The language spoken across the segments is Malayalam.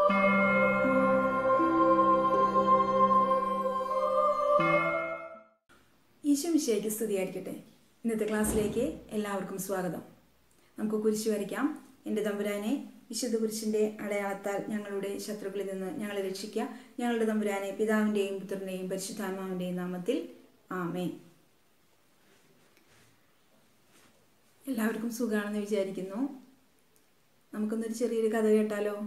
ഈശോ മിശിയായിക്ക് സ്തുതിയായിരിക്കട്ടെ ഇന്നത്തെ ക്ലാസ്സിലേക്ക് എല്ലാവർക്കും സ്വാഗതം നമുക്ക് കുരിശ് വരയ്ക്കാം എൻ്റെ തമ്പുരാനെ വിശുദ്ധ കുരിശിൻ്റെ അടയാളത്താൽ ഞങ്ങളുടെ ശത്രുക്കളിൽ നിന്ന് ഞങ്ങളെ രക്ഷിക്കുക ഞങ്ങളുടെ തമ്പുരാനെ പിതാവിൻ്റെയും പുത്രൻ്റെയും പരിശുദ്ധാത്മാവിൻ്റെയും നാമത്തിൽ ആമേൻ എല്ലാവർക്കും സുഖമാണെന്ന് വിചാരിക്കുന്നു നമുക്കൊന്നൊരു ചെറിയൊരു കഥ കേട്ടാലോ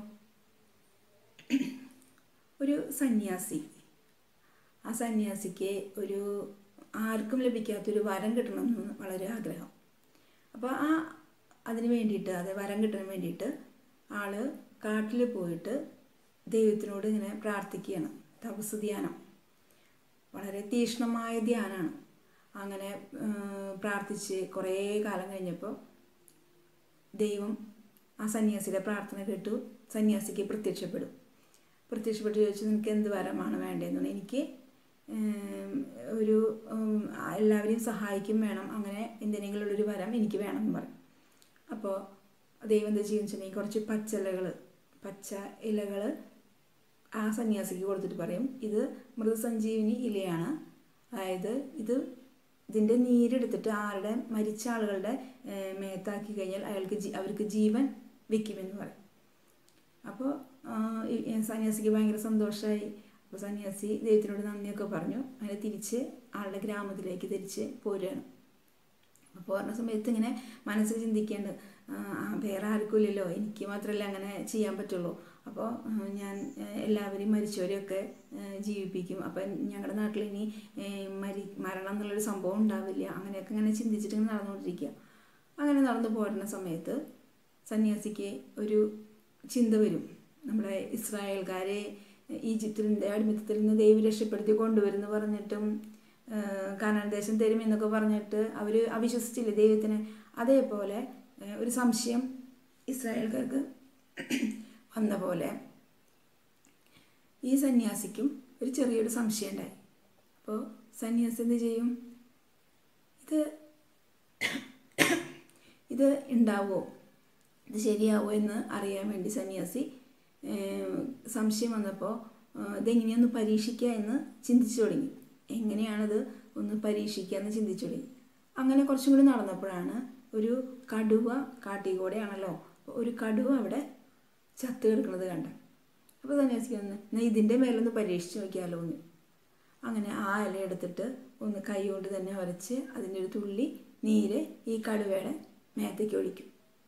ഒരു സന്യാസി ആ സന്യാസിക്ക് ഒരു ആർക്കും ലഭിക്കാത്തൊരു വരം കിട്ടണമെന്ന് വളരെ ആഗ്രഹം അപ്പോൾ ആ അതിന് വേണ്ടിയിട്ട് അത് വരം കിട്ടാൻ വേണ്ടിയിട്ട് ആള് കാട്ടിൽ പോയിട്ട് ദൈവത്തിനോട് ഇങ്ങനെ പ്രാർത്ഥിക്കുകയാണ് തപസ് ധ്യാനം വളരെ തീക്ഷ്ണമായ ധ്യാനമാണ് അങ്ങനെ പ്രാർത്ഥിച്ച് കുറേ കാലം കഴിഞ്ഞപ്പോൾ ദൈവം ആ സന്യാസിയുടെ പ്രാർത്ഥന കേട്ടു സന്യാസിക്ക് പ്രത്യക്ഷപ്പെടും പ്രത്യക്ഷപ്പെട്ട് ചോദിച്ചു നിനക്ക് എന്ത് വരമാണ് വേണ്ടതെന്ന് എനിക്ക് ഒരു എല്ലാവരെയും സഹായിക്കും വേണം അങ്ങനെ എന്തിനെങ്കിലും ഉള്ളൊരു വരം എനിക്ക് വേണം എന്ന് പറയും അപ്പോൾ ദൈവം എന്താ ചെയ്യുന്ന വെച്ചിട്ടുണ്ടെങ്കിൽ കുറച്ച് പച്ചിലകൾ പച്ച ഇലകൾ ആ സന്യാസിക്ക് കൊടുത്തിട്ട് പറയും ഇത് മൃതസഞ്ജീവിനി ഇലയാണ് അതായത് ഇത് ഇതിൻ്റെ നീരെടുത്തിട്ട് ആരുടെ മരിച്ച ആളുകളുടെ മേത്താക്കി കഴിഞ്ഞാൽ അയാൾക്ക് അവർക്ക് ജീവൻ വെക്കുമെന്ന് പറയും അപ്പോൾ സന്യാസിക്ക് ഭയങ്കര സന്തോഷമായി അപ്പോൾ സന്യാസി ദൈവത്തിനോട് നന്ദിയൊക്കെ പറഞ്ഞു അങ്ങനെ തിരിച്ച് ആളുടെ ഗ്രാമത്തിലേക്ക് തിരിച്ച് പോരുകയാണ് അപ്പോൾ പറഞ്ഞ സമയത്ത് ഇങ്ങനെ മനസ്സിൽ ചിന്തിക്കേണ്ട വേറെ ആർക്കുമില്ലല്ലോ എനിക്ക് മാത്രമല്ല അങ്ങനെ ചെയ്യാൻ പറ്റുള്ളൂ അപ്പോൾ ഞാൻ എല്ലാവരെയും മരിച്ചവരെയൊക്കെ ജീവിപ്പിക്കും അപ്പം ഞങ്ങളുടെ നാട്ടിൽ ഇനി മരി മരണം എന്നുള്ളൊരു സംഭവം ഉണ്ടാവില്ല അങ്ങനെയൊക്കെ ഇങ്ങനെ ചിന്തിച്ചിട്ട് ഇങ്ങനെ നടന്നുകൊണ്ടിരിക്കുക അങ്ങനെ നടന്നു പോരുന്ന സമയത്ത് സന്യാസിക്ക് ഒരു ചിന്ത വരും നമ്മുടെ ഇസ്രായേൽക്കാരെ ഈജിപ്തിൻ്റെ അടിമത്തത്തിൽ നിന്ന് ദൈവം രക്ഷപ്പെടുത്തി കൊണ്ടുവരുന്നു പറഞ്ഞിട്ടും കാനാൻ ദേശം തരുമെന്നൊക്കെ പറഞ്ഞിട്ട് അവർ അവിശ്വസിച്ചില്ലേ ദൈവത്തിന് അതേപോലെ ഒരു സംശയം ഇസ്രായേൽക്കാർക്ക് വന്ന പോലെ ഈ സന്യാസിക്കും ഒരു ചെറിയൊരു സംശയം ഉണ്ടായി അപ്പോൾ സന്യാസി എന്ത് ചെയ്യും ഇത് ഇത് ഉണ്ടാവോ ഇത് ശരിയാവോ എന്ന് അറിയാൻ വേണ്ടി സന്യാസി സംശയം വന്നപ്പോൾ ഇതെങ്ങനെയൊന്ന് പരീക്ഷിക്കുക എന്ന് ചിന്തിച്ചു തുടങ്ങി എങ്ങനെയാണത് ഒന്ന് പരീക്ഷിക്കുക എന്ന് ചിന്തിച്ചു തുടങ്ങി അങ്ങനെ കുറച്ചും കൂടി നടന്നപ്പോഴാണ് ഒരു കടുവ കാട്ടിക്കൂടെയാണല്ലോ ഒരു കടുവ അവിടെ ചത്ത് കിടക്കുന്നത് കണ്ട അപ്പോൾ സന്യാസിക്ക് വന്ന് എന്നാൽ ഇതിൻ്റെ മേലൊന്ന് പരീക്ഷിച്ച് നോക്കിയാലോ എന്ന് അങ്ങനെ ആ ഇല എടുത്തിട്ട് ഒന്ന് കൈ കൊണ്ട് തന്നെ ഉരച്ച് അതിൻ്റെ ഒരു തുള്ളി നീര് ഈ കടുവയുടെ മേത്തേക്ക് ഒഴിക്കും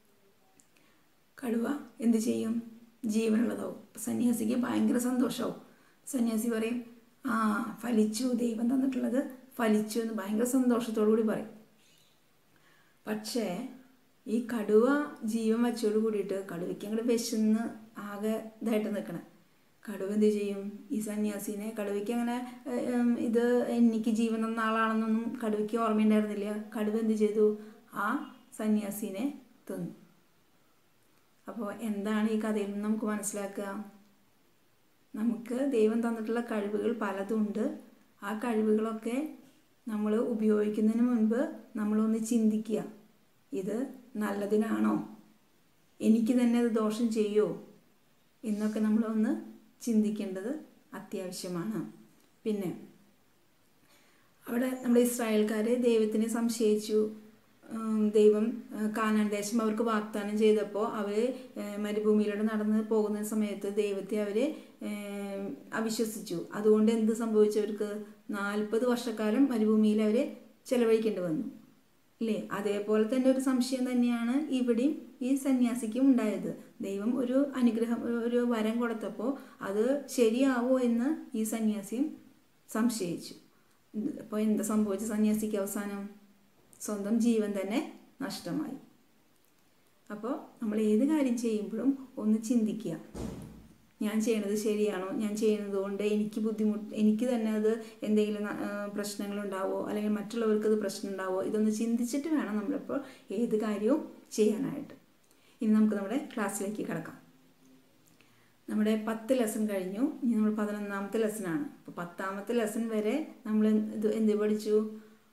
കടുവ എന്ത് ചെയ്യും ജീവനുള്ളതാവും സന്യാസിക്ക് ഭയങ്കര സന്തോഷമാവും സന്യാസി പറയും ആ ഫലിച്ചു ദൈവം തന്നിട്ടുള്ളത് ഫലിച്ചു എന്ന് ഭയങ്കര സന്തോഷത്തോടു കൂടി പറയും പക്ഷേ ഈ കടുവ ജീവൻ വച്ചോട് കൂടിയിട്ട് കടുവയ്ക്ക് അങ്ങോട്ട് വിശന്ന് ആകെ ഇതായിട്ട് നിൽക്കണം കടുവ എന്ത് ചെയ്യും ഈ സന്യാസിനെ കടുവയ്ക്ക് അങ്ങനെ ഇത് എനിക്ക് ജീവൻ തന്ന ആളാണെന്നൊന്നും കടുവയ്ക്ക് ഓർമ്മയുണ്ടായിരുന്നില്ല കടുവ എന്ത് ചെയ്തു ആ സന്യാസിനെ തിന്നു അപ്പോൾ എന്താണ് ഈ കഥയിൽ നിന്ന് നമുക്ക് മനസ്സിലാക്കുക നമുക്ക് ദൈവം തന്നിട്ടുള്ള കഴിവുകൾ പലതുണ്ട് ആ കഴിവുകളൊക്കെ നമ്മൾ ഉപയോഗിക്കുന്നതിന് മുൻപ് നമ്മളൊന്ന് ചിന്തിക്കുക ഇത് നല്ലതിനാണോ എനിക്ക് തന്നെ അത് ദോഷം ചെയ്യുമോ എന്നൊക്കെ നമ്മളൊന്ന് ചിന്തിക്കേണ്ടത് അത്യാവശ്യമാണ് പിന്നെ അവിടെ നമ്മുടെ ഇസ്രായേൽക്കാർ ദൈവത്തിനെ സംശയിച്ചു ദൈവം കാനാൻ ദേശം അവർക്ക് വാഗ്ദാനം ചെയ്തപ്പോൾ അവർ മരുഭൂമിയിലൂടെ നടന്ന് പോകുന്ന സമയത്ത് ദൈവത്തെ അവർ അവിശ്വസിച്ചു അതുകൊണ്ട് എന്ത് സംഭവിച്ചവർക്ക് നാൽപ്പത് വർഷക്കാലം മരുഭൂമിയിൽ അവർ ചെലവഴിക്കേണ്ടി വന്നു ഇല്ലേ അതേപോലെ തന്നെ ഒരു സംശയം തന്നെയാണ് ഇവിടെയും ഈ സന്യാസിക്കും ഉണ്ടായത് ദൈവം ഒരു അനുഗ്രഹം ഒരു വരം കൊടുത്തപ്പോൾ അത് ശരിയാവോ എന്ന് ഈ സന്യാസിയും സംശയിച്ചു അപ്പോൾ എന്താ സംഭവിച്ച സന്യാസിക്ക് അവസാനം സ്വന്തം ജീവൻ തന്നെ നഷ്ടമായി അപ്പോൾ നമ്മൾ ഏത് കാര്യം ചെയ്യുമ്പോഴും ഒന്ന് ചിന്തിക്കുക ഞാൻ ചെയ്യണത് ശരിയാണോ ഞാൻ ചെയ്യുന്നത് കൊണ്ട് എനിക്ക് ബുദ്ധിമുട്ട് എനിക്ക് തന്നെ അത് എന്തെങ്കിലും പ്രശ്നങ്ങളുണ്ടാവോ അല്ലെങ്കിൽ മറ്റുള്ളവർക്ക് അത് പ്രശ്നം ഉണ്ടാവോ ഇതൊന്ന് ചിന്തിച്ചിട്ട് വേണം നമ്മളിപ്പോൾ ഏത് കാര്യവും ചെയ്യാനായിട്ട് ഇനി നമുക്ക് നമ്മുടെ ക്ലാസ്സിലേക്ക് കിടക്കാം നമ്മുടെ പത്ത് ലെസൺ കഴിഞ്ഞു ഇനി നമ്മൾ പതിനൊന്നാമത്തെ ലെസണാണ് അപ്പോൾ പത്താമത്തെ ലെസൺ വരെ നമ്മൾ ഇത് എന്ത് പഠിച്ചു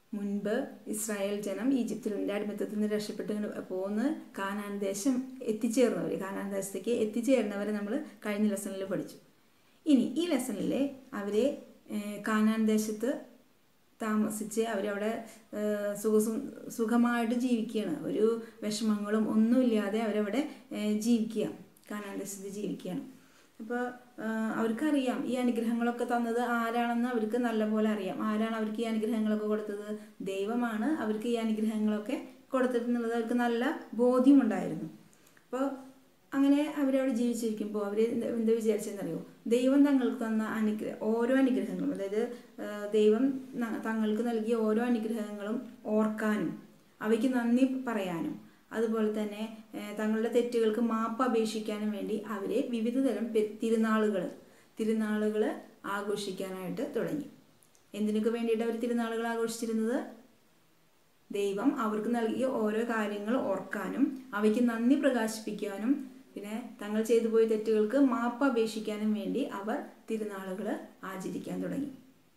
മുൻപ് ഇസ്രായേൽ ജനം ഈജിപ്തിൻ്റെ അടിമത്തത്തിൽ നിന്ന് രക്ഷപ്പെട്ട് ഇങ്ങട് പോന്ന് കാനാൻ ദേശം എത്തിച്ചേർന്നവർ കാനാൻ ദേശത്തേക്ക് എത്തിച്ചേർന്നവരെ നമ്മൾ കഴിഞ്ഞ ലെസണിൽ പഠിച്ചു ഇനി ഈ ലെസണിൽ അവരെ ഏഹ്, കാനാൻ ദേശത്ത് താമസിച്ച് അവരവിടെ ഏഹ്, സുഖ സുഖമായിട്ട് ജീവിക്കുകയാണ് ഒരു വിഷമങ്ങളും ഒന്നുമില്ലാതെ അവരവിടെ ഏഹ്, ജീവിക്കുക കാനാൻ ദേശത്ത് ജീവിക്കുകയാണ് അപ്പോൾ അവർക്കറിയാം ഈ അനുഗ്രഹങ്ങളൊക്കെ തന്നത് ആരാണെന്ന് അവർക്ക് നല്ലപോലെ അറിയാം ആരാണ് അവർക്ക് ഈ അനുഗ്രഹങ്ങളൊക്കെ കൊടുത്തത് ദൈവമാണ് അവർക്ക് ഈ അനുഗ്രഹങ്ങളൊക്കെ കൊടുത്തിട്ടുള്ളത് അവർക്ക് നല്ല ബോധ്യമുണ്ടായിരുന്നു അപ്പോൾ അങ്ങനെ അവരവിടെ ജീവിച്ചിരിക്കുമ്പോൾ അവർ എന്താ വിചാരിച്ചെന്നറിയോ ദൈവം തങ്ങൾക്ക് തന്ന അനുഗ്രഹം ഓരോ അനുഗ്രഹങ്ങളും അതായത് ആ, ദൈവം ന- തങ്ങൾക്ക് നൽകിയ ഓരോ അനുഗ്രഹങ്ങളും ഓർക്കാനും അവയ്ക്ക് നന്ദി പറയാനും അതുപോലെ തന്നെ ഏ, തങ്ങളുടെ തെറ്റുകൾക്ക് മാപ്പ് അപേക്ഷിക്കാനും വേണ്ടി അവരെ വിവിധ തരം തിരുനാളുകൾ തിരുനാളുകൾ ആഘോഷിക്കാനായിട്ട് തുടങ്ങി എന്തിനൊക്കെ വേണ്ടിയിട്ട് അവർ തിരുനാളുകൾ ആഘോഷിച്ചിരുന്നത് ദൈവം അവർക്ക് നൽകിയ ഓരോ കാര്യങ്ങൾ ഓർക്കാനും അവയ്ക്ക് നന്ദി പ്രകാശിപ്പിക്കാനും പിന്നെ തങ്ങൾ ചെയ്തു പോയ തെറ്റുകൾക്ക് മാപ്പ് അപേക്ഷിക്കാനും വേണ്ടി അവർ തിരുനാളുകൾ ആചരിക്കാൻ തുടങ്ങി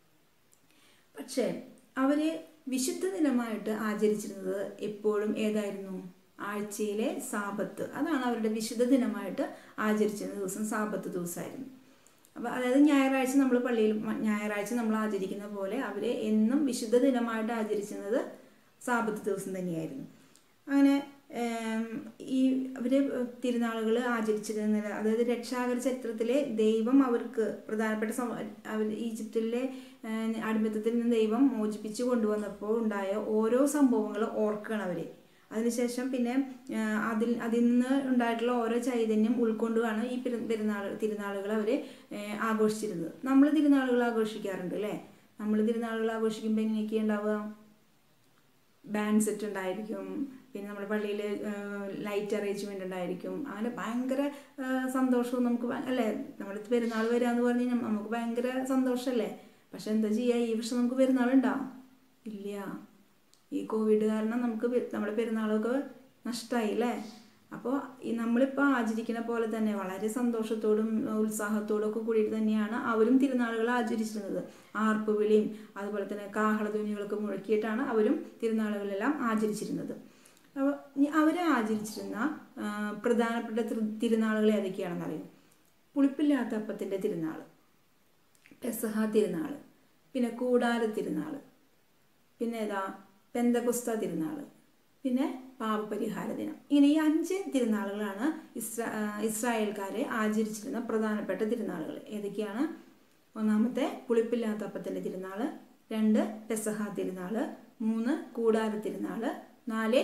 പക്ഷേ അവര് വിശുദ്ധ ദിനമായിട്ട് ആചരിച്ചിരുന്നത് എപ്പോഴും ഏതായിരുന്നു ആഴ്ചയിലെ സാപത്ത് അതാണ് അവരുടെ വിശുദ്ധ ദിനമായിട്ട് ആചരിച്ചിരുന്ന ദിവസം സാപത്ത് ദിവസമായിരുന്നു അപ്പോൾ അതായത് ഞായറാഴ്ച നമ്മൾ പള്ളിയിൽ മ- ഞായറാഴ്ച നമ്മൾ ആചരിക്കുന്ന പോലെ അവരെ എന്നും വിശുദ്ധ ദിനമായിട്ട് ആചരിച്ചിരുന്നത് സാപത്ത് ദിവസം തന്നെയായിരുന്നു അങ്ങനെ ഏം, ഈ അവർ തിരുനാളുകൾ ആചരിച്ചിരുന്നത് അതായത് രക്ഷാകര ചരിത്രത്തിലെ ദൈവം അവർക്ക് പ്രധാനപ്പെട്ട സമ അവർ ഈജിപ്തിലെ ഏഹ്, അടിമത്തത്തിൽ നിന്ന് ദൈവം മോചിപ്പിച്ച് കൊണ്ടുവന്നപ്പോൾ ഉണ്ടായ ഓരോ സംഭവങ്ങൾ ഓർക്കണം അവർ അതിനുശേഷം പിന്നെ ഏഹ്, അതിൽ അതിൽ നിന്ന് ഉണ്ടായിട്ടുള്ള ഓരോ ചൈതന്യം ഉൾക്കൊണ്ടുമാണ് ഈ പെരു പെരുന്നാൾ തിരുനാളുകൾ അവർ ആഘോഷിച്ചിരുന്നത് നമ്മൾ തിരുനാളുകൾ ആഘോഷിക്കാറുണ്ട് അല്ലേ നമ്മൾ തിരുനാളുകൾ ആഘോഷിക്കുമ്പോൾ എങ്ങനെയൊക്കെയാണ് ഉണ്ടാവുക ബാൻഡ് സെറ്റ് ഉണ്ടായിരിക്കും പിന്നെ നമ്മുടെ പള്ളിയിൽ ലൈറ്റ് അറേഞ്ച്മെൻ്റ് ഉണ്ടായിരിക്കും അങ്ങനെ ഭയങ്കര ആ, സന്തോഷവും നമുക്ക് ഭ- അല്ലേ നമ്മുടെ പെരുന്നാൾ വരിക എന്ന് പറഞ്ഞു കഴിഞ്ഞാൽ നമുക്ക് ഭയങ്കര സന്തോഷമല്ലേ പക്ഷെ എന്താ ചെയ്യുക ഈ വർഷം നമുക്ക് പെരുന്നാളുണ്ടോ ഇല്ല ഈ കോവിഡ് കാരണം നമുക്ക് പെ- നമ്മുടെ പെരുന്നാളൊക്കെ നഷ്ടമായി അല്ലേ അപ്പോൾ ഈ നമ്മളിപ്പോൾ ആചരിക്കുന്ന പോലെ തന്നെ വളരെ സന്തോഷത്തോടും ഉത്സാഹത്തോടും ഒക്കെ കൂടിയിട്ട് തന്നെയാണ് അവരും തിരുനാളുകൾ ആചരിച്ചിരുന്നത് ആർപ്പ് വിളിയും അതുപോലെ തന്നെ കാഹളധ്വനികളൊക്കെ മുഴക്കിയിട്ടാണ് അവരും തിരുനാളുകളെല്ലാം ആചരിച്ചിരുന്നത് അപ്പോൾ അവർ ആചരിച്ചിരുന്ന ആ, പ്രധാനപ്പെട്ട തിരു- തിരുനാളുകൾ ഏതൊക്കെയാണെന്ന് അറിയും പുളിപ്പില്ലാത്ത അപ്പത്തിൻ്റെ തിരുനാൾ പെസഹ തിരുനാൾ പിന്നെ കൂടാര തിരുനാൾ പിന്നെ ഏതാ പെന്തകുസ്ത തിരുനാൾ പിന്നെ പാപപരിഹാര ദിനം ഇങ്ങനെ ഈ അഞ്ച് തിരുനാളുകളാണ് ഇസ്രാ ആ, ഇസ്രായേൽക്കാരെ ആചരിച്ചിരുന്ന പ്രധാനപ്പെട്ട തിരുനാളുകൾ ഏതൊക്കെയാണ് ഒന്നാമത്തെ പുളിപ്പില്ലാത്ത അപ്പത്തിൻ്റെ തിരുനാൾ രണ്ട് പെസഹ തിരുനാൾ മൂന്ന് കൂടാര തിരുനാൾ നാല്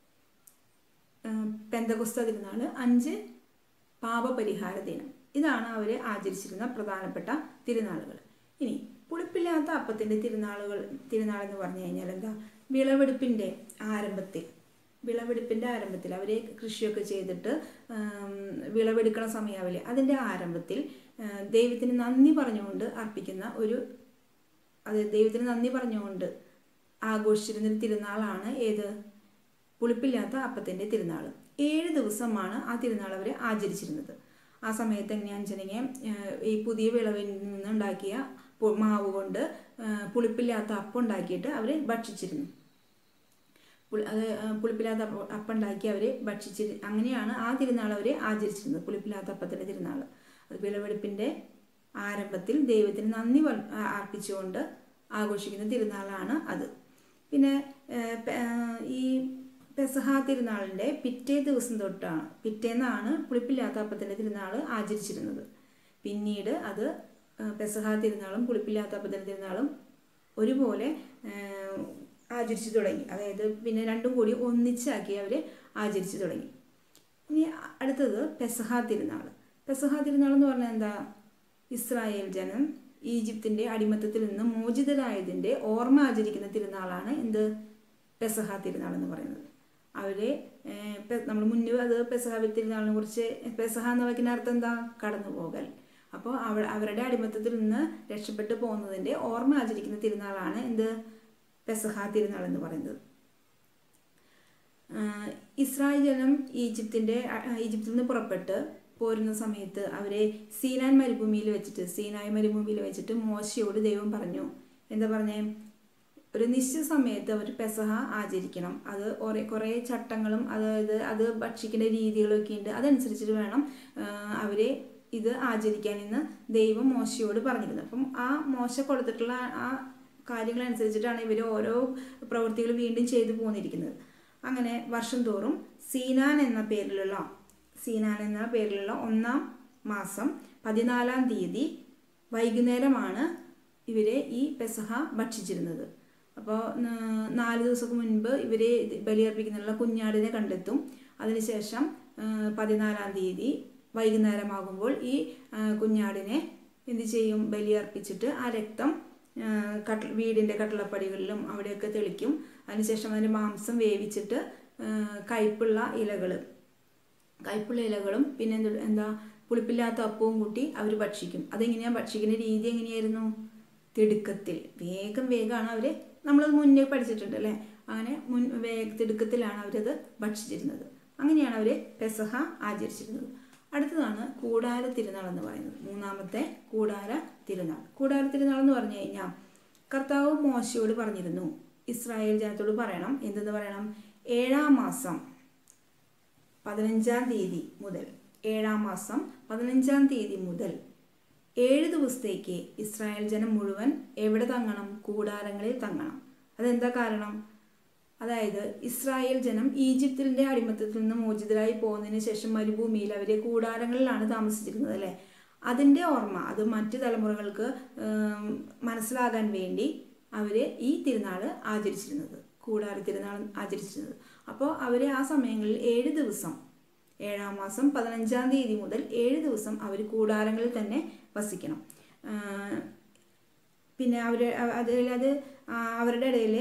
പെന്തകുസ്ത തിരുനാൾ അഞ്ച് പാപപരിഹാര ദിനം ഇതാണ് അവർ ആചരിച്ചിരുന്ന പ്രധാനപ്പെട്ട തിരുനാളുകൾ ഇനി പുളിപ്പില്ലാത്ത അപ്പത്തിൻ്റെ തിരുനാളുകൾ തിരുനാൾ എന്ന് പറഞ്ഞു കഴിഞ്ഞാൽ എന്താ വിളവെടുപ്പിൻ്റെ ആരംഭത്തിൽ വിളവെടുപ്പിൻ്റെ ആരംഭത്തിൽ അവർ കൃഷിയൊക്കെ ചെയ്തിട്ട് ആം, വിളവെടുക്കണ സമയാവില്ലേ അതിൻ്റെ ആരംഭത്തിൽ ആ, ദൈവത്തിന് നന്ദി പറഞ്ഞുകൊണ്ട് അർപ്പിക്കുന്ന ഒരു അത് ദൈവത്തിന് നന്ദി പറഞ്ഞുകൊണ്ട് ആഘോഷിച്ചിരുന്നൊരു തിരുനാളാണ് ഏത് പുളിപ്പില്ലാത്ത അപ്പത്തിൻ്റെ തിരുനാൾ ഏഴ് ദിവസമാണ് ആ തിരുനാൾ അവർ ആചരിച്ചിരുന്നത് ആ സമയത്ത് എങ്ങനെയാണെന്ന് വെച്ചിട്ടുണ്ടെങ്കിൽ ഈ പുതിയ വിളവിൽ നിന്ന് ഉണ്ടാക്കിയ പു- മാവ് കൊണ്ട് ആ, പുളിപ്പില്ലാത്ത അപ്പം ഉണ്ടാക്കിയിട്ട് അവർ ഭക്ഷിച്ചിരുന്നു പുളി അത് ആ, പുളിപ്പില്ലാത്ത അപ്പം അപ്പം ഉണ്ടാക്കി അവർ ഭക്ഷിച്ചി അങ്ങനെയാണ് ആ തിരുനാൾ അവർ ആചരിച്ചിരുന്നത് പുളിപ്പില്ലാത്ത അപ്പത്തിൻ്റെ തിരുനാൾ അത് വിളവെടുപ്പിൻ്റെ ആരംഭത്തിൽ ദൈവത്തിന് നന്ദി വൽ- ആ, അർപ്പിച്ചുകൊണ്ട് ആഘോഷിക്കുന്ന തിരുനാളാണ് അത് പിന്നെ ആ, പെ- ആ, ഈ പെസഹ തിരുനാളിൻ്റെ പിറ്റേ ദിവസം തൊട്ടാണ് പിറ്റേന്നാണ് പുളിപ്പില്ലാത്ത അപ്പത്തിൻ്റെ തിരുനാൾ ആചരിച്ചിരുന്നത് പിന്നീട് അത് ആ, പെസഹ തിരുനാളും പുളിപ്പില്ലാത്ത അപ്പത്തിൻ്റെ തിരുനാളും ഒരുപോലെ ആ, ആചരിച്ചു തുടങ്ങി അതായത് പിന്നെ രണ്ടും കൂടി ഒന്നിച്ചാക്കി അവർ ആചരിച്ചു തുടങ്ങി ഇനി അടുത്തത് പെസഹ തിരുനാൾ പെസഹ തിരുനാൾ എന്ന് പറഞ്ഞാൽ എന്താ ഇസ്രായേൽ ജനം ഈജിപ്തിൻ്റെ അടിമത്തത്തിൽ നിന്ന് മോചിതരായതിൻ്റെ ഓർമ്മ ആചരിക്കുന്ന തിരുനാളാണ് എന്ത് പെസഹ തിരുനാൾ എന്ന് പറയുന്നത് അവരെ നമ്മൾ മുന്നേ അത് പെസഹ തിരുനാളിനെ കുറിച്ച് പെസഹ എന്ന വാക്കിൻ്റെ അർത്ഥം എന്താ കടന്നു പോകൽ അപ്പോൾ അവ അവരുടെ അടിമത്തത്തിൽ നിന്ന് രക്ഷപ്പെട്ടു പോകുന്നതിൻ്റെ ഓർമ്മ ആചരിക്കുന്ന തിരുനാളാണ് എന്ത് പെസഹ തിരുനാൾ എന്ന് പറയുന്നത് ആഹ് ഇസ്രായേൽ ജനം ഈജിപ്തിൻ്റെ അഹ് ഈജിപ്തിൽ നിന്ന് പുറപ്പെട്ട് പോരുന്ന സമയത്ത് അവരെ സീനാൻ മരുഭൂമിയിൽ വെച്ചിട്ട് സീനായ് മരുഭൂമിയിൽ വെച്ചിട്ട് മോശയോട് ദൈവം പറഞ്ഞു എന്താ പറഞ്ഞേ ഒരു നിശ്ചിത സമയത്ത് അവർ പെസഹ ആചരിക്കണം അത് കുറേ കുറേ ചട്ടങ്ങളും അതായത് അത് ഭക്ഷിക്കേണ്ട രീതികളൊക്കെ ഉണ്ട് അതനുസരിച്ചിട്ട് വേണം അവരെ ഇത് ആചരിക്കാൻ എന്ന് ദൈവം മോശയോട് പറഞ്ഞിരുന്നത് അപ്പം ആ മോശ കൊടുത്തിട്ടുള്ള ആ കാര്യങ്ങളനുസരിച്ചിട്ടാണ് ഇവർ ഓരോ പ്രവൃത്തികൾ വീണ്ടും ചെയ്തു പോന്നിരിക്കുന്നത് അങ്ങനെ വർഷം തോറും സീനാൻ എന്ന പേരിലുള്ള സീനാൻ എന്ന പേരിലുള്ള ഒന്നാം മാസം പതിനാലാം തീയതി വൈകുന്നേരമാണ് ഇവരെ ഈ പെസഹ ഭക്ഷിച്ചിരുന്നത് അപ്പോൾ നാല് ദിവസം മുൻപ് ഇവരെ ബലിയർപ്പിക്കുന്നുള്ള കുഞ്ഞാടിനെ കണ്ടെത്തും അതിനുശേഷം പതിനാലാം തീയതി വൈകുന്നേരമാകുമ്പോൾ ഈ കുഞ്ഞാടിനെ എന്ത് ചെയ്യും ബലിയർപ്പിച്ചിട്ട് ആ രക്തം കട്ട വീടിൻ്റെ കട്ടിളപ്പടികളിലും അവിടെയൊക്കെ തെളിക്കും അതിനുശേഷം അതിൻ്റെ മാംസം വേവിച്ചിട്ട് കയ്പുള്ള ഇലകൾ കയ്പുള്ള ഇലകളും പിന്നെ എന്ത് എന്താ പുളിപ്പില്ലാത്ത അപ്പവും കൂട്ടി അവർ ഭക്ഷിക്കും അതെങ്ങനെയാണ് ഭക്ഷിക്കുന്ന രീതി എങ്ങനെയായിരുന്നു തിടുക്കത്തിൽ വേഗം വേഗമാണ് അവർ നമ്മളത് മുന്നേ പഠിച്ചിട്ടുണ്ട് അല്ലേ അങ്ങനെ മുൻ വേഗ തിടുക്കത്തിലാണ് അവരത് ഭക്ഷിച്ചിരുന്നത് അങ്ങനെയാണ് അവർ പെസഹ ആചരിച്ചിരുന്നത് അടുത്തതാണ് കൂടാര തിരുനാൾ എന്ന് പറയുന്നത് മൂന്നാമത്തെ കൂടാര തിരുനാൾ കൂടാര തിരുനാൾ എന്ന് പറഞ്ഞു കഴിഞ്ഞാൽ കർത്താവ് മോശയോട് പറഞ്ഞിരുന്നു ഇസ്രായേൽ ജനത്തോട് പറയണം എന്തെന്ന് പറയണം ഏഴാം മാസം പതിനഞ്ചാം തീയതി മുതൽ ഏഴാം മാസം പതിനഞ്ചാം തീയതി മുതൽ ഏഴ് ദിവസത്തേക്ക് ഇസ്രായേൽ ജനം മുഴുവൻ എവിടെ തങ്ങണം കൂടാരങ്ങളിൽ തങ്ങണം അതെന്താ കാരണം അതായത് ഇസ്രായേൽ ജനം ഈജിപ്തിൻ്റെ അടിമത്തത്തിൽ നിന്ന് മോചിതരായി പോകുന്നതിന് ശേഷം മരുഭൂമിയിൽ അവരെ കൂടാരങ്ങളിലാണ് താമസിച്ചിരുന്നത് അല്ലേ അതിൻ്റെ ഓർമ്മ അത് മറ്റു തലമുറകൾക്ക് മനസ്സിലാകാൻ വേണ്ടി അവർ ഈ തിരുനാൾ ആചരിച്ചിരുന്നത് കൂടാര തിരുനാൾ ആചരിച്ചിരുന്നത് അപ്പോൾ അവർ ആ സമയങ്ങളിൽ ഏഴ് ദിവസം ഏഴാം മാസം പതിനഞ്ചാം തീയതി മുതൽ ഏഴ് ദിവസം അവർ കൂടാരങ്ങളിൽ തന്നെ വസിക്കണം പിന്നെ അവർ അതിൽ അത് അവരുടെ ഇടയിൽ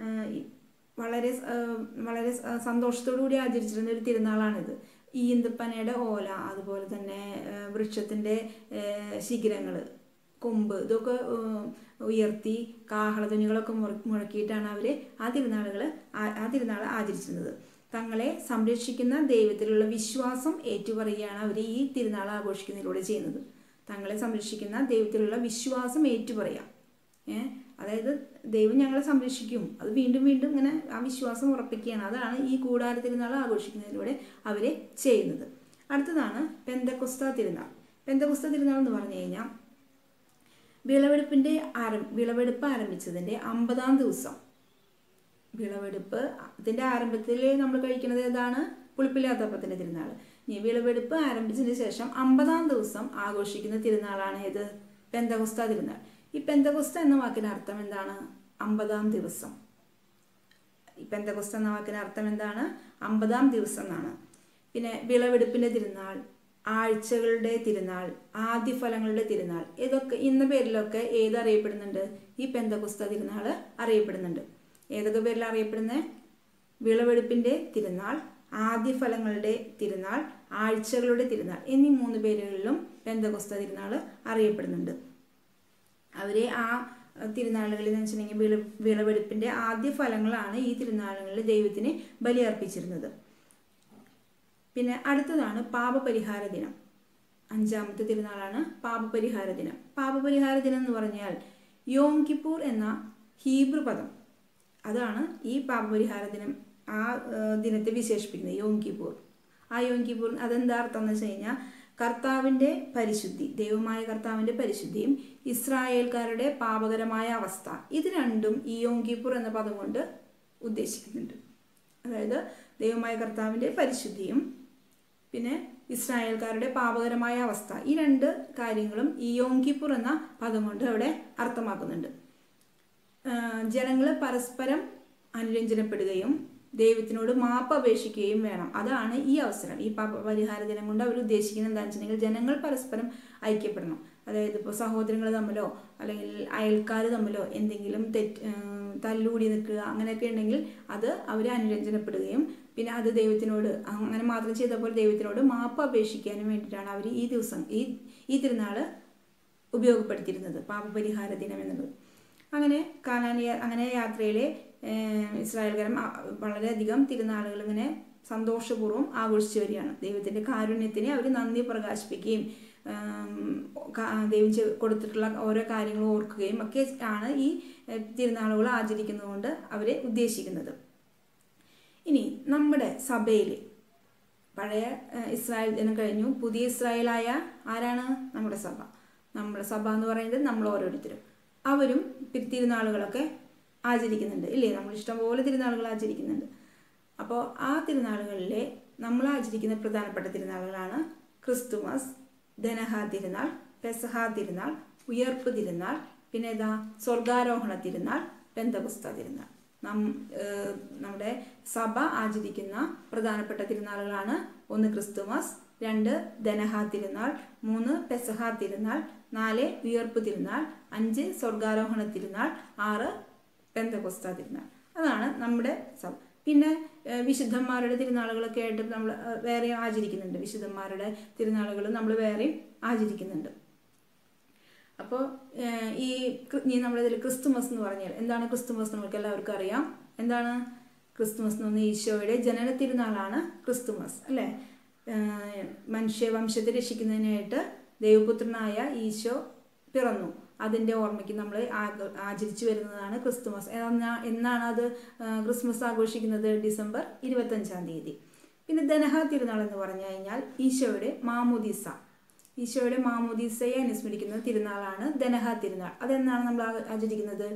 വളരെ വളരെ സന്തോഷത്തോടു കൂടി ആചരിച്ചിരുന്ന ഒരു തിരുനാളാണിത് ഈന്തപ്പനയുടെ ഓല അതുപോലെ തന്നെ വൃക്ഷത്തിൻ്റെ ശിഖരങ്ങൾ കൊമ്പ് ഇതൊക്കെ ഉയർത്തി കാഹളധ്വനികളൊക്കെ മുഴക്കിയിട്ടാണ് അവർ ആ തിരുനാളുകൾ ആ തിരുനാൾ ആചരിച്ചിരുന്നത് തങ്ങളെ സംരക്ഷിക്കുന്ന ദൈവത്തിലുള്ള വിശ്വാസം ഏറ്റുപറയുകയാണ് അവർ ഈ തിരുനാൾ ആഘോഷിക്കുന്നതിലൂടെ ചെയ്യുന്നത് തങ്ങളെ സംരക്ഷിക്കുന്ന ദൈവത്തിലുള്ള വിശ്വാസം ഏറ്റുപറയാം ഏ അതായത് ദൈവം ഞങ്ങളെ സംരക്ഷിക്കും അത് വീണ്ടും വീണ്ടും ഇങ്ങനെ ആ വിശ്വാസം ഉറപ്പിക്കുകയാണ് അതാണ് ഈ കൂടാര തിരുനാൾ ആഘോഷിക്കുന്നതിലൂടെ അവർ ചെയ്യുന്നത് അടുത്തതാണ് പെന്തക്കുസ്ത തിരുനാൾ പെന്തക്കുസ്ത തിരുനാൾ എന്ന് പറഞ്ഞു കഴിഞ്ഞാൽ വിളവെടുപ്പിൻ്റെ ആരം വിളവെടുപ്പ് ആരംഭിച്ചതിൻ്റെ അമ്പതാം ദിവസം വിളവെടുപ്പ് ഇതിൻ്റെ ആരംഭത്തിൽ നമ്മൾ കഴിക്കുന്നത് ഏതാണ് പുളിപ്പില്ലാത്തപ്പത്തിൻ്റെ തിരുനാൾ ഇനി വിളവെടുപ്പ് ആരംഭിച്ചതിന് ശേഷം അമ്പതാം ദിവസം ആഘോഷിക്കുന്ന തിരുനാളാണ് ഏത് പെന്തകുസ്ത തിരുനാൾ ഈ പെന്തകുസ്ത എന്ന വാക്കിന് അർത്ഥം എന്താണ് അമ്പതാം ദിവസം ഈ പെന്തകുസ്ത എന്ന വാക്കിന് അർത്ഥം എന്താണ് അമ്പതാം ദിവസം എന്നാണ് പിന്നെ വിളവെടുപ്പിൻ്റെ തിരുനാൾ ആഴ്ചകളുടെ തിരുനാൾ ആദ്യഫലങ്ങളുടെ തിരുനാൾ ഇതൊക്കെ ഇന്ന പേരിലൊക്കെ ഏത് അറിയപ്പെടുന്നുണ്ട് ഈ പെന്തകുസ്ത തിരുനാൾ അറിയപ്പെടുന്നുണ്ട് ഏതൊക്കെ പേരിൽ അറിയപ്പെടുന്നത് വിളവെടുപ്പിൻ്റെ തിരുനാൾ ആദ്യഫലങ്ങളുടെ തിരുനാൾ ആഴ്ചകളുടെ തിരുനാൾ എന്നീ മൂന്ന് പേരുകളിലും പെന്തകുസ്ത തിരുനാൾ അറിയപ്പെടുന്നുണ്ട് അവരെ ആ തിരുനാളുകളിൽ എന്ന് വെച്ചിട്ടുണ്ടെങ്കിൽ വിള വിളവെടുപ്പിൻ്റെ ആദ്യ ഫലങ്ങളാണ് ഈ തിരുനാളുകളിൽ ദൈവത്തിന് ബലിയർപ്പിച്ചിരുന്നത് പിന്നെ അടുത്തതാണ് പാപപരിഹാര ദിനം അഞ്ചാമത്തെ തിരുനാളാണ് പാപപരിഹാര ദിനം പാപപരിഹാര ദിനം എന്ന് പറഞ്ഞാൽ യോം കിപ്പൂർ എന്ന ഹീബ്രു പദം അതാണ് ഈ പാപപരിഹാര ദിനം ആ ദിനത്തെ വിശേഷിപ്പിക്കുന്നത് യോം കിപ്പൂർ ആ യോം കിപ്പൂർ അതെന്താ അർത്ഥം എന്ന് വെച്ച് കഴിഞ്ഞാൽ കർത്താവിൻ്റെ പരിശുദ്ധി ദൈവമായ കർത്താവിൻ്റെ പരിശുദ്ധിയും ഇസ്രായേൽക്കാരുടെ പാപകരമായ അവസ്ഥ ഇത് രണ്ടും ഈ യോം കിപ്പൂർ എന്ന പദം കൊണ്ട് ഉദ്ദേശിക്കുന്നുണ്ട് അതായത് ദൈവമായ കർത്താവിൻ്റെ പരിശുദ്ധിയും പിന്നെ ഇസ്രായേൽക്കാരുടെ പാപകരമായ അവസ്ഥ ഈ രണ്ട് കാര്യങ്ങളും ഈ യോം കിപ്പൂർ എന്ന പദം കൊണ്ട് അവിടെ അർത്ഥമാക്കുന്നുണ്ട് ജനങ്ങൾ പരസ്പരം അനുരഞ്ജനപ്പെടുകയും ദൈവത്തിനോട് മാപ്പ് അപേക്ഷിക്കുകയും വേണം അതാണ് ഈ അവസരം ഈ പാപ പരിഹാര ദിനം കൊണ്ട് അവർ ഉദ്ദേശിക്കുന്നത് എന്താണെന്ന് വെച്ചിട്ടുണ്ടെങ്കിൽ ജനങ്ങൾ പരസ്പരം ഐക്യപ്പെടണം അതായത് ഇപ്പോൾ സഹോദരങ്ങൾ തമ്മിലോ അല്ലെങ്കിൽ അയൽക്കാർ തമ്മിലോ എന്തെങ്കിലും തെറ്റ് തല്ലുകൂടി നിൽക്കുക അങ്ങനെയൊക്കെ ഉണ്ടെങ്കിൽ അത് അവർ അനുരഞ്ജനപ്പെടുകയും പിന്നെ അത് ദൈവത്തിനോട് അങ്ങനെ മാത്രം ചെയ്തപ്പോൾ ദൈവത്തിനോട് മാപ്പ് അപേക്ഷിക്കാനും വേണ്ടിയിട്ടാണ് അവർ ഈ ദിവസം ഈ ഈ തിരുനാൾ ഉപയോഗപ്പെടുത്തിയിരുന്നത് പാപപരിഹാര ദിനം എന്നുള്ളത് അങ്ങനെ കാനാനി അങ്ങനെ യാത്രയിലെ ഇസ്രായേൽകരം വളരെയധികം തിരുനാളുകൾ ഇങ്ങനെ സന്തോഷപൂർവ്വം ആഘോഷിച്ചു വരികയാണ് ദൈവത്തിൻ്റെ കാരുണ്യത്തിന് അവർ നന്ദി പ്രകാശിപ്പിക്കുകയും ക- ദൈവം ചെയ്ത് കൊടുത്തിട്ടുള്ള ഓരോ കാര്യങ്ങൾ ഓർക്കുകയും ഒക്കെ ആണ് ഈ ഏഹ്, തിരുനാളുകൾ ആചരിക്കുന്നതുകൊണ്ട് അവരെ ഉദ്ദേശിക്കുന്നത് ഇനി നമ്മുടെ സഭയിൽ പഴയ ഏഹ്, ഇസ്രായേൽ ജനം കഴിഞ്ഞു പുതിയ ഇസ്രായേലായ ആരാണ് നമ്മുടെ സഭ നമ്മുടെ സഭ എന്ന് പറയുന്നത് നമ്മൾ ഓരോരുത്തരും അവരും പി- തിരുനാളുകളൊക്കെ ആചരിക്കുന്നുണ്ട് ഇല്ലേ നമ്മൾ ഇഷ്ടംപോലെ തിരുനാളുകൾ ആചരിക്കുന്നുണ്ട് അപ്പോൾ ആ തിരുനാളുകളിലെ നമ്മൾ ആചരിക്കുന്ന പ്രധാനപ്പെട്ട തിരുനാളുകളാണ് ക്രിസ്തുമസ് ധനഹ തിരുനാൾ പെസഹ തിരുനാൾ ഉയർപ്പ് തിരുനാൾ പിന്നെ ഏതാ സ്വർഗാരോഹണ തിരുനാൾ പെന്തകുസ്ത തിരുനാൾ നം ഏഹ് നമ്മുടെ സഭ ആചരിക്കുന്ന പ്രധാനപ്പെട്ട തിരുനാളുകളാണ് ഒന്ന് ക്രിസ്തുമസ് രണ്ട് ധനഹ തിരുനാൾ മൂന്ന് പെസഹ തിരുനാൾ നാല് ഉയർപ്പ് തിരുനാൾ അഞ്ച് സ്വർഗാരോഹണ തിരുനാൾ ആറ് പെന്തകൊസ്ത തിരുനാൾ അതാണ് നമ്മുടെ സഭ പിന്നെ ഏഹ്, വിശുദ്ധന്മാരുടെ തിരുനാളുകളൊക്കെ ആയിട്ട് നമ്മൾ ഏഹ്, വേറെ ആചരിക്കുന്നുണ്ട് വിശുദ്ധന്മാരുടെ തിരുനാളുകൾ നമ്മൾ വേറെയും ആചരിക്കുന്നുണ്ട് അപ്പോൾ ഈ ക്രി- ഇനി നമ്മുടെ ഇതിൽ ക്രിസ്തുമസ് എന്ന് പറഞ്ഞാൽ എന്താണ് ക്രിസ്തുമസ് നമുക്ക് എല്ലാവർക്കും അറിയാം എന്താണ് ക്രിസ്തുമസ് എന്ന് പറഞ്ഞാൽ ഈശോയുടെ ജനന തിരുനാളാണ് ക്രിസ്തുമസ് അല്ലേ ഏഹ് മനുഷ്യവംശത്തെ രക്ഷിക്കുന്നതിനായിട്ട് ദൈവപുത്രനായ ഈശോ പിറന്നു അതിൻ്റെ ഓർമ്മയ്ക്ക് നമ്മൾ ആ- ആചരിച്ചു വരുന്നതാണ് ക്രിസ്തുമസ് എന്നാ എന്നാണ് അത് ഏഹ് ക്രിസ്മസ് ആഘോഷിക്കുന്നത് ഡിസംബർ ഇരുപത്തഞ്ചാം തീയതി പിന്നെ ദനഹ തിരുനാൾ എന്ന് പറഞ്ഞു കഴിഞ്ഞാൽ ഈശോയുടെ മാമുദീസ ഈശോയുടെ മാമുദീസയെ അനുസ്മരിക്കുന്ന തിരുനാളാണ് ദനഹ തിരുനാൾ അതെന്നാണ് നമ്മൾ ആ- ആചരിക്കുന്നത്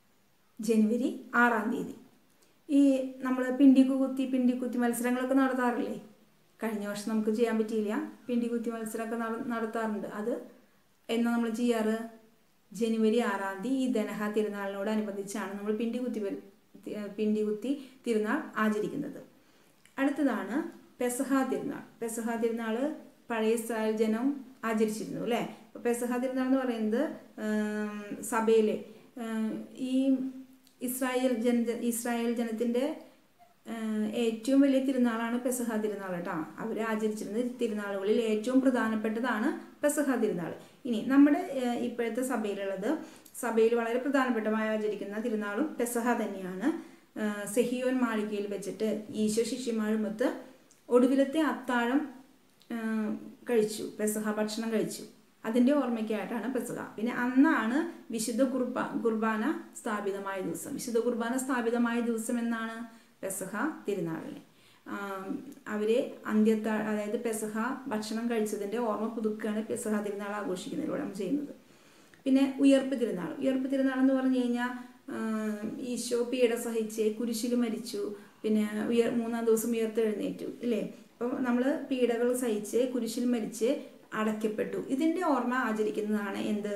ജനുവരി ആറാം തീയതി ഈ നമ്മൾ പിണ്ടിക്കു കുത്തി പിണ്ടിക്കുത്തി മത്സരങ്ങളൊക്കെ നടത്താറില്ലേ കഴിഞ്ഞ വർഷം നമുക്ക് ചെയ്യാൻ പറ്റിയില്ല പിണ്ടിക്കുത്തി മത്സരമൊക്കെ നട- നടത്താറുണ്ട് അത് എന്നാ നമ്മൾ ചെയ്യാറ് ജനുവരി ആറാം തീയതി ഈ ദനഹ തിരുനാളിനോടനുബന്ധിച്ചാണ് നമ്മൾ പിണ്ടികുത്തി വൽ- തി- പിണ്ടികുത്തി തിരുനാൾ ആചരിക്കുന്നത് അടുത്തതാണ് പെസഹ തിരുനാൾ പെസഹ തിരുനാൾ പഴയ ഇസ്രായേൽ ജനം ആചരിച്ചിരുന്നു അല്ലേ അപ്പോൾ പെസഹ തിരുനാൾ എന്ന് പറയുന്നത് ആം, സഭയിലെ ആം, ഈ ഇസ്രായേൽ ജന ഇസ്രായേൽ ജനത്തിൻ്റെ ആഹ് ഏറ്റവും വലിയ തിരുനാളാണ് പെസഹ തിരുനാൾ കേട്ടോ അവർ ആചരിച്ചിരുന്ന തിരുനാളുകളിൽ ഏറ്റവും പ്രധാനപ്പെട്ടതാണ് പെസഹ തിരുനാൾ ഇനി നമ്മുടെ ആഹ് ഇപ്പോഴത്തെ സഭയിലുള്ളത് സഭയിൽ വളരെ പ്രധാനപ്പെട്ടമായി ആചരിക്കുന്ന തിരുനാളും പെസഹ തന്നെയാണ് ആഹ് സെഹിയോൻ മാളികയിൽ വെച്ചിട്ട് ഈശോ ശിഷ്യന്മാരുമൊത്ത് ഒടുവിലത്തെ അത്താഴം ആഹ് കഴിച്ചു പെസഹ ഭക്ഷണം കഴിച്ചു അതിൻ്റെ ഓർമ്മയ്ക്കായിട്ടാണ് പെസഹ പിന്നെ അന്നാണ് വിശുദ്ധ കുർബ കുർബാന സ്ഥാപിതമായ ദിവസം വിശുദ്ധ കുർബാന സ്ഥാപിതമായ ദിവസം എന്നാണ് പെസഹ തിരുനാളിന് ആം, അവര് അന്ത്യത്താ അതായത് പെസഹ ഭക്ഷണം കഴിച്ചതിൻ്റെ ഓർമ്മ പുതുക്കുകയാണ് പെസഹ തിരുനാൾ ആഘോഷിക്കുന്നതിലൂടെ നമ്മൾ ചെയ്യുന്നത് പിന്നെ ഉയർപ്പ് തിരുനാൾ ഉയർപ്പ് തിരുനാൾ എന്ന് പറഞ്ഞു കഴിഞ്ഞാൽ ഈശോ പീഡ സഹിച്ച് കുരിശിൽ മരിച്ചു പിന്നെ ഉയർ മൂന്നാം ദിവസം ഉയർത്തെഴുന്നേറ്റു ഇല്ലേ അപ്പോൾ നമ്മൾ പീഡകൾ സഹിച്ച് കുരിശിൽ മരിച്ച് അടയ്ക്കപ്പെട്ടു ഇതിൻ്റെ ഓർമ്മ ആചരിക്കുന്നതാണ് എന്ത്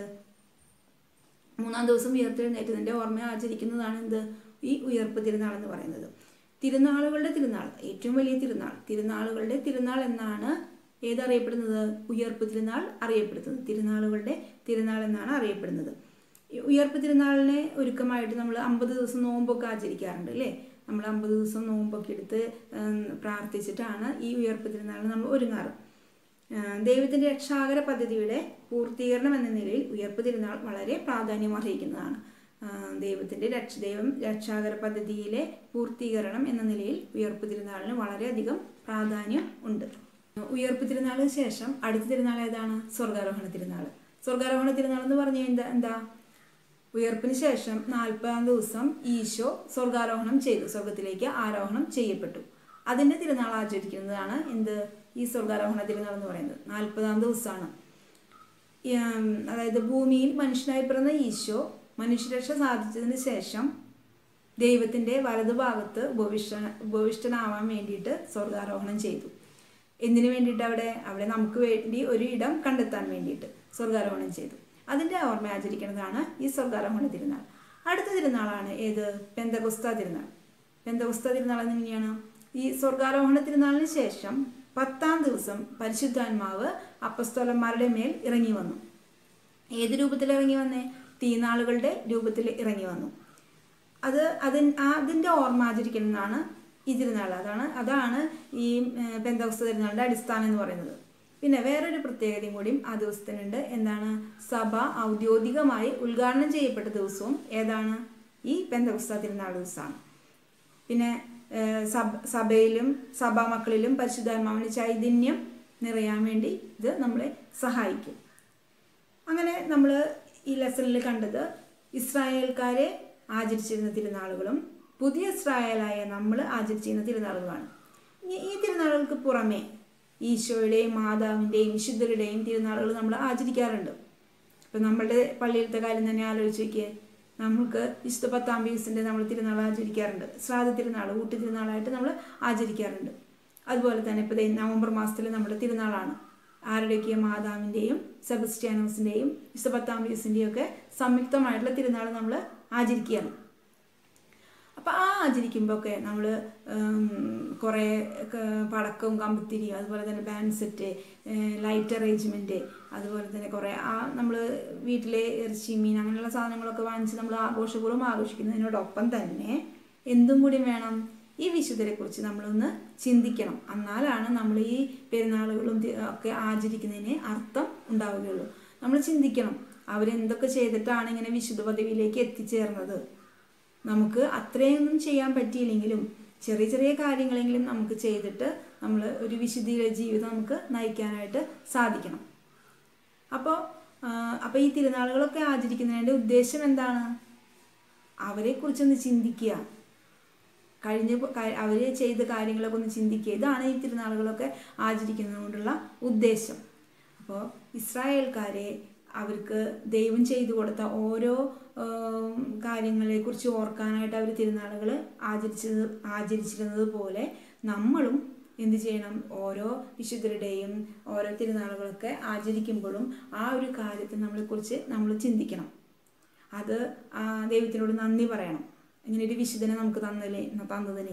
മൂന്നാം ദിവസം ഉയർത്തെഴുന്നേറ്റതിൻ്റെ ഓർമ്മ ആചരിക്കുന്നതാണ് എന്ത് ഈ ഉയർപ്പ് തിരുനാൾ എന്ന് പറയുന്നത് തിരുനാളുകളുടെ തിരുനാൾ ഏറ്റവും വലിയ തിരുനാൾ തിരുനാളുകളുടെ തിരുനാൾ എന്നാണ് ഏതറിയപ്പെടുന്നത് ഉയർപ്പ് തിരുനാൾ അറിയപ്പെടുന്നത് തിരുനാളുകളുടെ തിരുനാൾ എന്നാണ് അറിയപ്പെടുന്നത് ഈ ഉയർപ്പ് തിരുനാളിനെ ഒരുക്കമായിട്ട് നമ്മൾ അമ്പത് ദിവസം നോമ്പൊക്കെ ആചരിക്കാറുണ്ട് അല്ലേ നമ്മൾ അമ്പത് ദിവസം നോമ്പൊക്കെ എടുത്ത് ഉം, പ്രാർത്ഥിച്ചിട്ടാണ് ഈ ഉയർപ്പ് തിരുനാളിന് നമ്മൾ ഒരുങ്ങാറ് ആഹ് ദൈവത്തിൻ്റെ രക്ഷാകര പദ്ധതിയുടെ പൂർത്തീകരണം എന്ന നിലയിൽ ഉയർപ്പ് തിരുനാൾ വളരെ പ്രാധാന്യം അർഹിക്കുന്നതാണ് ആഹ് ദൈവത്തിൻ്റെ രക്ഷ ദൈവം രക്ഷാകര പദ്ധതിയിലെ പൂർത്തീകരണം എന്ന നിലയിൽ ഉയർപ്പ് തിരുനാളിന് വളരെയധികം പ്രാധാന്യം ഉണ്ട് ഉയർപ്പ് തിരുനാളിന് ശേഷം അടുത്ത തിരുനാൾ ഏതാണ് സ്വർഗാരോഹണ തിരുനാൾ സ്വർഗാരോഹണ തിരുനാൾ എന്ന് പറഞ്ഞാൽ എന്താ എന്താ ഉയർപ്പിന് ശേഷം നാൽപ്പതാം ദിവസം ഈശോ സ്വർഗാരോഹണം ചെയ്തു സ്വർഗത്തിലേക്ക് ആരോഹണം ചെയ്യപ്പെട്ടു അതിൻ്റെ തിരുനാൾ ആചരിക്കുന്നതാണ് എന്ത് ഈ സ്വർഗാരോഹണ തിരുനാൾ എന്ന് പറയുന്നത് നാൽപ്പതാം ദിവസമാണ് ഉം, അതായത് ഭൂമിയിൽ മനുഷ്യനായി പിറന്ന ഈശോ മനുഷ്യരക്ഷ സാധിച്ചതിന് ശേഷം ദൈവത്തിൻ്റെ വലതുഭാഗത്ത് ഉപവിഷ്ട ഉപവിഷ്ടനാവാൻ വേണ്ടിയിട്ട് സ്വർഗാരോഹണം ചെയ്തു എന്തിനു വേണ്ടിയിട്ട് അവിടെ അവിടെ നമുക്ക് വേണ്ടി ഒരു ഇടം കണ്ടെത്താൻ വേണ്ടിയിട്ട് സ്വർഗാരോഹണം ചെയ്തു അതിൻ്റെ ഓർമ്മ ആചരിക്കുന്നതാണ് ഈ സ്വർഗാരോഹണ തിരുനാൾ അടുത്ത തിരുനാളാണ് ഏത് പെന്തകുസ്ത തിരുനാൾ പെന്തകുസ്ത തിരുനാൾ എങ്ങനെയാണ് ഈ സ്വർഗാരോഹണ തിരുനാളിന് ശേഷം പത്താം ദിവസം പരിശുദ്ധാത്മാവ് അപ്പസ്തോലന്മാരുടെ മേൽ ഇറങ്ങി വന്നു ഏത് രൂപത്തിൽ ഇറങ്ങി വന്നേ തീനാളുകളുടെ രൂപത്തിൽ ഇറങ്ങി വന്നു അത് അതിൻ അതിൻ്റെ ഓർമ്മ ആചരിക്കുന്നതാണ് ഈ തിരുനാൾ അതാണ് അതാണ് ഈ ഏഹ്, പെന്തോക്സ് തിരുനാളിൻ്റെ അടിസ്ഥാനം എന്ന് പറയുന്നത് പിന്നെ വേറൊരു പ്രത്യേകതയും കൂടിയും ആ ദിവസത്തിനുണ്ട് എന്താണ് സഭ ഔദ്യോഗികമായി ഉദ്ഘാടനം ചെയ്യപ്പെട്ട ദിവസവും ഏതാണ് ഈ പെന്തോക്സ തിരുനാൾ ദിവസമാണ് പിന്നെ ഏഹ്, സഭ സഭയിലും സഭാമക്കളിലും പരിശുദ്ധാത്മാവിൻ്റെ ചൈതന്യം നിറയാൻ വേണ്ടി ഇത് നമ്മളെ സഹായിക്കും നമ്മൾ ഈ ലെസണിൽ കണ്ടത് ഇസ്രായേൽക്കാരെ ആചരിച്ചിരുന്ന തിരുനാളുകളും പുതിയ ഇസ്രായേലായ നമ്മൾ ആചരിച്ചിരുന്ന തിരുനാളുകളാണ് ഇനി ഈ തിരുനാളുകൾക്ക് പുറമെ ഈശോയുടെയും മാതാവിൻ്റെയും വിശുദ്ധരുടെയും തിരുനാളുകൾ നമ്മൾ ആചരിക്കാറുണ്ട് ഇപ്പം നമ്മളുടെ പള്ളിയിലത്തെ കാര്യം തന്നെ ആലോചിച്ച് നോക്കിയേ നമുക്ക് വിശുദ്ധ പത്താം ദിവസത്തിൻ്റെ നമ്മൾ തിരുനാൾ ആചരിക്കാറുണ്ട് ശ്രാദ്ധ തിരുനാൾ ഊട്ടി തിരുനാളായിട്ട് നമ്മൾ ആചരിക്കാറുണ്ട് അതുപോലെ തന്നെ ഇപ്പോൾ നവംബർ മാസത്തിൽ നമ്മുടെ തിരുനാളാണ് ആരുടെയൊക്കെ മാതാവിൻ്റെയും സെബസ്റ്റിയാനോസിൻ്റെയും വിശുദ്ധ പത്താം ദിവസത്തിൻ്റെയും ഒക്കെ സംയുക്തമായിട്ടുള്ള തിരുനാൾ നമ്മൾ ആചരിക്കുകയാണ് അപ്പോൾ ആ ആചരിക്കുമ്പോൾ ഒക്കെ നമ്മൾ കുറേ പടക്കവും കമ്പത്തിരിയും അതുപോലെ തന്നെ ബാൻഡ് സെറ്റ് ലൈറ്റ് അറേഞ്ച്മെൻറ്റ് അതുപോലെ തന്നെ കുറേ ആ നമ്മൾ വീട്ടിലെ ഇറച്ചി മീൻ അങ്ങനെയുള്ള സാധനങ്ങളൊക്കെ വാങ്ങിച്ച് നമ്മൾ ആഘോഷപൂർവ്വം ആഘോഷിക്കുന്നതിനോടൊപ്പം തന്നെ എന്തും കൂടി വേണം ഈ വിശുദ്ധരെ കുറിച്ച് നമ്മളൊന്ന് ചിന്തിക്കണം എന്നാലാണ് നമ്മൾ ഈ പെരുന്നാളുകളും ഒക്കെ ആചരിക്കുന്നതിന് അർത്ഥം ഉണ്ടാവുകയുള്ളൂ നമ്മൾ ചിന്തിക്കണം അവരെന്തൊക്കെ ചെയ്തിട്ടാണ് ഇങ്ങനെ വിശുദ്ധ പദവിയിലേക്ക് എത്തിച്ചേർന്നത് നമുക്ക് അത്രയൊന്നും ചെയ്യാൻ പറ്റിയില്ലെങ്കിലും ചെറിയ ചെറിയ കാര്യങ്ങളെങ്കിലും നമുക്ക് ചെയ്തിട്ട് നമ്മൾ ഒരു വിശുദ്ധിയുടെ ജീവിതം നമുക്ക് നയിക്കാനായിട്ട് സാധിക്കണം അപ്പോൾ അപ്പോൾ ഈ തിരുനാളുകളൊക്കെ ആചരിക്കുന്നതിൻ്റെ ഉദ്ദേശം എന്താണ് അവരെക്കുറിച്ചൊന്ന് ചിന്തിക്കുക കഴിഞ്ഞ അവർ ചെയ്ത കാര്യങ്ങളൊക്കെ ഒന്ന് ചിന്തിക്കുക ഇതാണ് ഈ തിരുനാളുകളൊക്കെ ആചരിക്കുന്നതുകൊണ്ടുള്ള ഉദ്ദേശം അപ്പോൾ ഇസ്രായേൽക്കാരെ അവർക്ക് ദൈവം ചെയ്തു കൊടുത്ത ഓരോ കാര്യങ്ങളെക്കുറിച്ച് ഓർക്കാനായിട്ട് അവർ തിരുനാളുകൾ ആചരിച്ചത് ആചരിച്ചിരുന്നത് പോലെ നമ്മളും എന്ത് ചെയ്യണം ഓരോ വിശുദ്ധരുടെയും ഓരോ തിരുനാളുകളൊക്കെ ആചരിക്കുമ്പോഴും ആ ഒരു കാര്യത്തെ നമ്മളെക്കുറിച്ച് നമ്മൾ ചിന്തിക്കണം അത് ദൈവത്തിനോട് നന്ദി പറയണം ഇങ്ങനെ ഒരു വിശുദ്ധനെ നമുക്ക് തന്നതിന് തന്നതിന്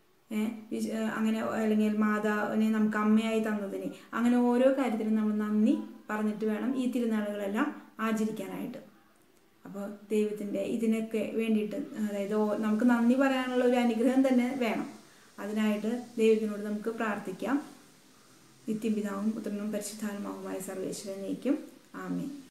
അങ്ങനെ അല്ലെങ്കിൽ മാതാവിനെ നമുക്ക് അമ്മയായി തന്നതിന് അങ്ങനെ ഓരോ കാര്യത്തിനും നമ്മൾ നന്ദി പറഞ്ഞിട്ട് വേണം ഈ തിരുനാളുകളെല്ലാം ആചരിക്കാനായിട്ട് അപ്പോൾ ദൈവത്തിൻ്റെ ഇതിനൊക്കെ വേണ്ടിയിട്ട് അതായത് നമുക്ക് നന്ദി പറയാനുള്ള ഒരു അനുഗ്രഹം തന്നെ വേണം അതിനായിട്ട് ദൈവത്തിനോട് നമുക്ക് പ്രാർത്ഥിക്കാം നിത്യപിതാവും പുത്രനും പരിശുദ്ധാത്മാവുമായ സർവേശ്വരനേക്കും ആമേ